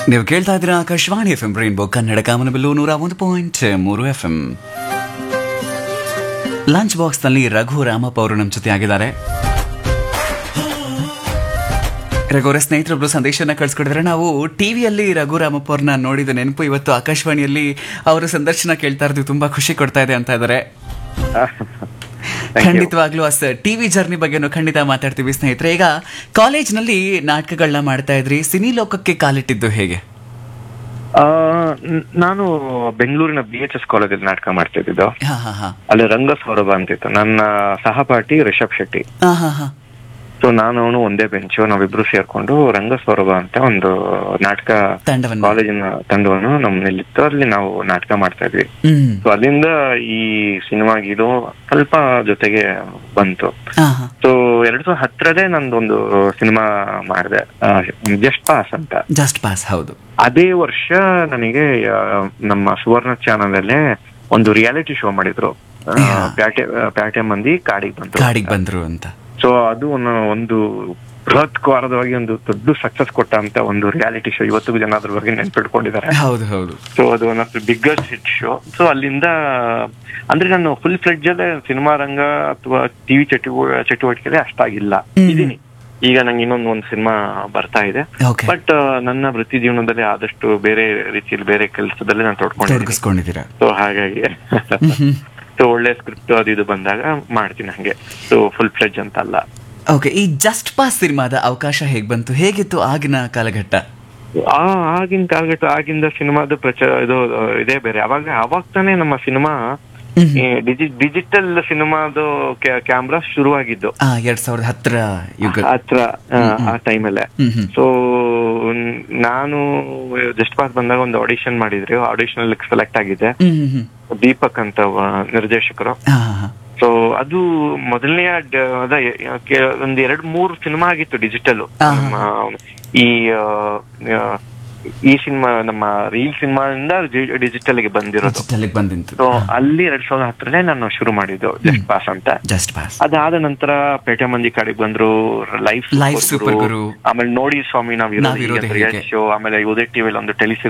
ನೀವು ಕೇಳ್ತಾ ಇದ್ದೀರಾ Akashvani F M rainbow Kannada ಕಾಮನಬಿಲ್ಲು ನೂರ ಒಂದು ಪಾಯಿಂಟ್ ಮೂರು ಎಫ್ ಎಂ ಲಂಚ್ ಬಾಕ್ಸ್ ನಲ್ಲಿ ರಘು ರಾಮಪ್ಪ ಅವರು ನಮ್ಮ ಜೊತೆ ಆಗಿದ್ದಾರೆ ರಘು ಅವರ ಸ್ನೇಹಿತರೊಬ್ರು ಸಂದೇಶನ ಕಳ್ಸಿಕೊಡಿದ್ರೆ ನಾವು ಟಿವಿಯಲ್ಲಿ ರಘು ರಾಮಪ್ಪ ಅವ್ರನ್ನ ನೋಡಿದ ನೆನಪು ಇವತ್ತು ಆಕಾಶವಾಣಿಯಲ್ಲಿ ಅವರ ಸಂದರ್ಶನ ಕೇಳ್ತಾ ಇರೋದು ತುಂಬಾ ಖುಷಿ ಕೊಡ್ತಾ ಇದೆ ಅಂತ ಇದ್ದಾರೆ ಖಂಡಿತವಾಗ್ಲೂ ಅಸ್ ಟಿವಿ ಜರ್ನಿ ಬಗ್ಗೆನೂ ಖಂಡಿತ ಮಾತಾಡ್ತೀವಿ ಸ್ನೇಹಿತರೆ ಈಗ ಕಾಲೇಜ್ನಲ್ಲಿ ನಾಟಕಗಳನ್ನ ಮಾಡ್ತಾ ಇದ್ರಿ ಸಿನಿ ಲೋಕಕ್ಕೆ ಕಾಲಿಟ್ಟಿದ್ದು ಹೇಗೆ ಆ, ನ್- ನಾನು ಬೆಂಗಳೂರಿನ ಬಿ ಎಚ್ ಎಸ್ ಕಾಲೇಜಲ್ಲಿ ನಾಟಕ ಮಾಡ್ತಾ ಇದ್ದಿದ್ದು ಹಾ ಹಾ ಹಾ ಅಲ್ಲಿ ರಂಗ ಸೌರಭ ಅಂತಿತ್ತು ನನ್ನ ಸಹಪಾಠಿ ರಿಷಬ್ ಶೆಟ್ಟಿ ಹಾ ಹಾ ಹಾ ಸೊ ನಾನು ಅವನು ಒಂದೇ ಬೆಂಚು ನಾವಿಬ್ರು ಸೇರ್ಕೊಂಡು ರಂಗ ಸೌರಭ ಅಂತ ಒಂದು ನಾಟಕ ತಂಡವನ್ನು ಕಾಲೇಜಿನ ತಂಡವನ್ನು ನಮ್ಮಲ್ಲಿತ್ತು ಅಲ್ಲಿ ನಾವು ನಾಟಕ ಮಾಡ್ತಾ ಇದ್ವಿ ಹ್ಮ್ ಸೊ ಅಲ್ಲಿಂದ ಈ ಸಿನಿಮಾ ಗೀಡು ಸ್ವಲ್ಪ ಜೊತೆಗೆ ಬಂತು ಹಾ ಹಾ ಸೊ ಎರಡ್ ಸಾವಿರದ ಹತ್ತರದೇ ನಂದೊಂದು ಸಿನಿಮಾ ಮಾಡಿದೆ ಜಸ್ಟ್ ಪಾಸ್ ಅಂತ ಜಸ್ಟ್ ಪಾಸ್ ಹೌದು ಅದೇ ವರ್ಷ ನನಗೆ ಆ, ನಮ್ಮ ಸುವರ್ಣ ಚಾನಲ್ ಅಲ್ಲೇ ಒಂದು ರಿಯಾಲಿಟಿ ಶೋ ಮಾಡಿದ್ರು ಆ, ಯಾ. ಪ್ಯಾಟೆ ಪ್ಯಾಟೆ ಮಂದಿ ಕಾಡಿಗೆ ಬಂತು ಕಾಡಿಗೆ ಬಂದ್ರು ಅಂತ ಸೊ ಅದು ಒಂದು ಒಂದು ಬೃಹತ್ಕಾರದವಾಗಿ ಒಂದು ದೊಡ್ಡ ಸಕ್ಸಸ್ ಕೊಟ್ಟ ಅಂತ ಒಂದು ರಿಯಾಲಿಟಿ ಶೋ ಇವತ್ತಿಗೂ ಜನ ಅದ್ರ ಬಗ್ಗೆ ನೆನ್ಪಿಟ್ಕೊಂಡಿದ್ದಾರೆ ಹೌದು ಹೌದು ಸೊ ಅದು one of the biggest hit show so ಅಲ್ಲಿಂದ ಅಂದ್ರೆ ನಾನು ಫುಲ್ ಫ್ಲೆಡ್ಜ್ ಅಲ್ಲೇ ಸಿನಿಮಾ ರಂಗ ಅಥವಾ ಟಿವಿ ಚಟುವ ಚಟುವಟಿಕೆ ಅಷ್ಟಾಗಿಲ್ಲ ಹ್ಮ್. ಇದೀನಿ ಈಗ ನಂಗೆ ಇನ್ನೊಂದು ಒಂದು ಸಿನಿಮಾ ಬರ್ತಾ ಇದೆ ಓಕೆ ಬಟ್ ನನ್ನ ವೃತ್ತಿ ಜೀವನದಲ್ಲಿ ಆದಷ್ಟು ಬೇರೆ ರೀತಿಯಲ್ಲಿ ಬೇರೆ ಕೆಲಸದಲ್ಲಿ ನಾನು ತೊಡ್ಕೊಂಡಿದ್ದೀನಿ ತೊಡಗಿಸ್ಕೊಂಡಿದ್ದೀರಾ ಸೊ ಹಾಗಾಗಿ ಸೊ ಒಳ್ಳೆ ಸ್ಕ್ರಿಪ್ಟ್ ಅದು ಇದು ಬಂದಾಗ ಮಾಡ್ತೀನಿ ಹಂಗೆ ಸೊ ಫುಲ್ ಫ್ಲೆಡ್ಜ್ ಅಂತ ಅಲ್ಲ ಓಕೆ ಈ ಜಸ್ಟ್ ಪಾಸ್ ಸಿನಿಮಾದ ಅವಕಾಶ ಹೇಗ್ ಬಂತು ಹೇಗಿತ್ತು ಆಗಿನ ಕಾಲಘಟ್ಟ ಆ ಆಗಿನ ಕಾಲಘಟ್ಟ ಆಗಿಂದ ಸಿನಿಮಾದ ಪ್ರಚಾರ ಇದು ಆ, ಇದೇ ಬೇರೆ ಅವಾಗ ಅವಾಗ ತಾನೇ ನಮ್ಮ ಸಿನಿಮಾ ಡಿಜಿಟಲ್ ಸಿನಿಮಾದು ಕ್ಯಾಮ್ರಾ ಶುರುವಾಗಿದ್ದು ಆ ಎರಡ್ ಸಾವಿರದ ಹತ್ತರ ಯುಗ ಹತ್ರ ಆ, ಆ ಟೈಮಲ್ಲೇ ಹ್ಮ್ ಹ್ಮ್ ಸೊ ನಾನು ಜಸ್ಟ್ ಪಾಸ್ ಬಂದಾಗ ಒಂದು ಆಡಿಷನ್ ಮಾಡಿದ್ರಿ ಆಡಿಷನ್ ಅಲ್ಲಿ ಸೆಲೆಕ್ಟ್ ಆಗಿದ್ದೆ ಹ್ಮ್ ಹ್ಮ್ ಹ್ಮ್ ದೀಪಕ್ ಅಂತ ಒಬ್ಬ ನಿರ್ದೇಶಕರು ಹಾ ಹಾ ಹಾ ಸೊ ಅದು ಮೊದಲನೆಯ ಡ- ಅದ ಯ- ಕೆ- ಒಂದ್ ಎರಡ್ ಮೂರು ಸಿನಿಮಾ ಆಗಿತ್ತು ಡಿಜಿಟಲ್ ಆ, ನಮ್ಮ ಈ ಆ, ಆ, ಈ ಸಿನಿಮಾ ನಮ್ಮ ರೀಲ್ ಸಿನಿಮಾದಿಂದ ಡಿಜಿಟಲ್ ಗೆ ಬಂದಿರೋದು ಡಿಜಿಟಲ್ ಬಂದಿಂತು ಸೊ ಅಲ್ಲಿ ಎರಡ್ ಸಾವಿರದ ಹತ್ತರಲ್ಲೇ ನಾನು ಶುರು ಮಾಡಿದ್ದು ಜಸ್ಟ್ ಪಾಸ್ ಅಂತ ಜಸ್ಟ್ ಪಾಸ್ ಅದಾದ ನಂತರ ಪೇಟೆ ಮಂದಿ ಕಾಡಿಗೆ ಬಂದ್ರು ಲೈಫ್ Life Super Guru. ಆಮೇಲೆ ನೋಡಿ ಸ್ವಾಮಿ ನಾವ್ ನಾವಿರೋದೇ ಇರೋದು ಹೇಗೆ. ಶೋ ಆಮೇಲೆ ಉದಯ ಟಿವಿಲಿ ಒಂದು ಟೆಲಿ